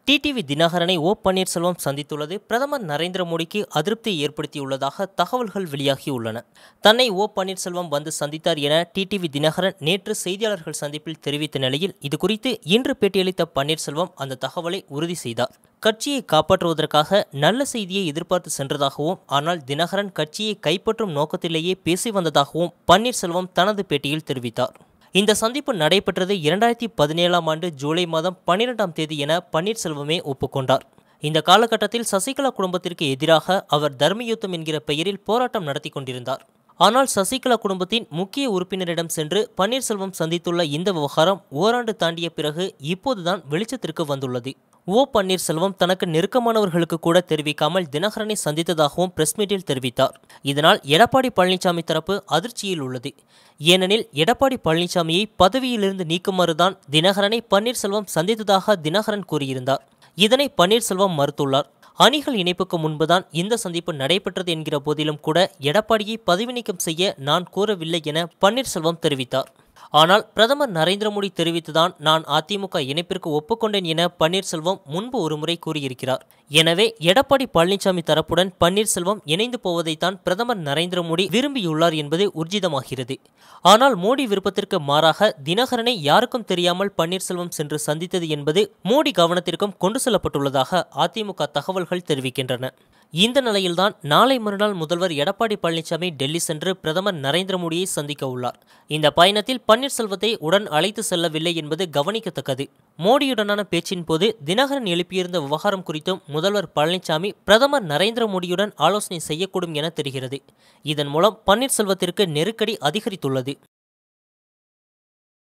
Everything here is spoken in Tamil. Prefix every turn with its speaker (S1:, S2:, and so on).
S1: டிடிவி தினகரனை ஓ பன்னீர்செல்வம் சந்தித்துள்ளது பிரதமர் நரேந்திர மோடிக்கு அதிருப்தியை ஏற்படுத்தியுள்ளதாக தகவல்கள் வெளியாகியுள்ளன தன்னை ஓ பன்னீர்செல்வம் வந்து சந்தித்தார் என டிடிவி தினகரன் நேற்று செய்தியாளர்கள் சந்திப்பில் தெரிவித்த நிலையில் இதுகுறித்து இன்று பேட்டியளித்த பன்னீர்செல்வம் அந்த தகவலை உறுதி செய்தார் கட்சியை காப்பாற்றுவதற்காக நல்ல செய்தியை எதிர்பார்த்து சென்றதாகவும் ஆனால் தினகரன் கட்சியை கைப்பற்றும் நோக்கத்திலேயே பேசி வந்ததாகவும் பன்னீர்செல்வம் தனது பேட்டியில் தெரிவித்தார் இந்த சந்திப்பு நடைபெற்றது இரண்டாயிரத்தி பதினேழாம் ஆண்டு ஜூலை மாதம் பன்னிரெண்டாம் தேதி என பன்னீர்செல்வமே ஒப்புக்கொண்டார் இந்த காலகட்டத்தில் சசிகலா குடும்பத்திற்கு எதிராக அவர் தர்மயுத்தம் என்கிற பெயரில் போராட்டம் நடத்தி கொண்டிருந்தார் ஆனால் சசிகலா குடும்பத்தின் முக்கிய உறுப்பினரிடம் சென்று பன்னீர்செல்வம் சந்தித்துள்ள இந்த விவகாரம் ஓராண்டு தாண்டிய பிறகு இப்போதுதான் வெளிச்சத்திற்கு வந்துள்ளது ஓ பன்னீர்செல்வம் தனக்கு நெருக்கமானவர்களுக்கு கூட தெரிவிக்காமல் தினகரனை சந்தித்ததாகவும் பிரஸ் மீட்டில் தெரிவித்தார் இதனால் எடப்பாடி பழனிசாமி தரப்பு அதிர்ச்சியில் உள்ளது ஏனெனில் எடப்பாடி பழனிசாமியை பதவியிலிருந்து நீக்குமாறுதான் தினகரனை பன்னீர்செல்வம் சந்தித்ததாக தினகரன் கூறியிருந்தார் இதனை பன்னீர்செல்வம் மறுத்துள்ளார் அணிகள் இணைப்புக்கு முன்புதான் இந்த சந்திப்பு நடைபெற்றது என்கிற போதிலும் கூட எடப்பாடியை பதவி நீக்கம் செய்ய நான் கூறவில்லை என பன்னீர்செல்வம் தெரிவித்தார் ஆனால் பிரதமர் நரேந்திர மோடி தெரிவித்துதான் நான் அதிமுக இணைப்பிற்கு ஒப்புக்கொண்டேன் என பன்னீர்செல்வம் முன்பு ஒருமுறை கூறியிருக்கிறார் எனவே எடப்பாடி பழனிசாமி தரப்புடன் பன்னீர்செல்வம் இணைந்து போவதைத்தான் பிரதமர் நரேந்திர மோடி விரும்பியுள்ளார் என்பது ஊர்ஜிதமாகிறது ஆனால் மோடி விருப்பத்திற்கு மாறாக தினகரனை யாருக்கும் தெரியாமல் பன்னீர்செல்வம் சென்று சந்தித்தது என்பது மோடி கவனத்திற்கும் கொண்டு செல்லப்பட்டுள்ளதாக அதிமுக தகவல்கள் தெரிவிக்கின்றன இந்த நிலையில்தான் நாளை மறுநாள் முதல்வர் எடப்பாடி பழனிசாமி டெல்லி சென்று பிரதமர் நரேந்திர மோடியை சந்திக்க உள்ளார் இந்த பயணத்தில் பன்னீர்செல்வத்தை உடன் அழைத்து செல்லவில்லை என்பது கவனிக்கத்தக்கது மோடியுடனான பேச்சின் போது தினகரன் எழுப்பியிருந்த விவகாரம் குறித்தும் முதல்வர் பழனிசாமி பிரதமர் நரேந்திர மோடியுடன் ஆலோசனை செய்யக்கூடும் என தெரிகிறது இதன் மூலம் பன்னீர்செல்வத்திற்கு நெருக்கடி அதிகரித்துள்ளது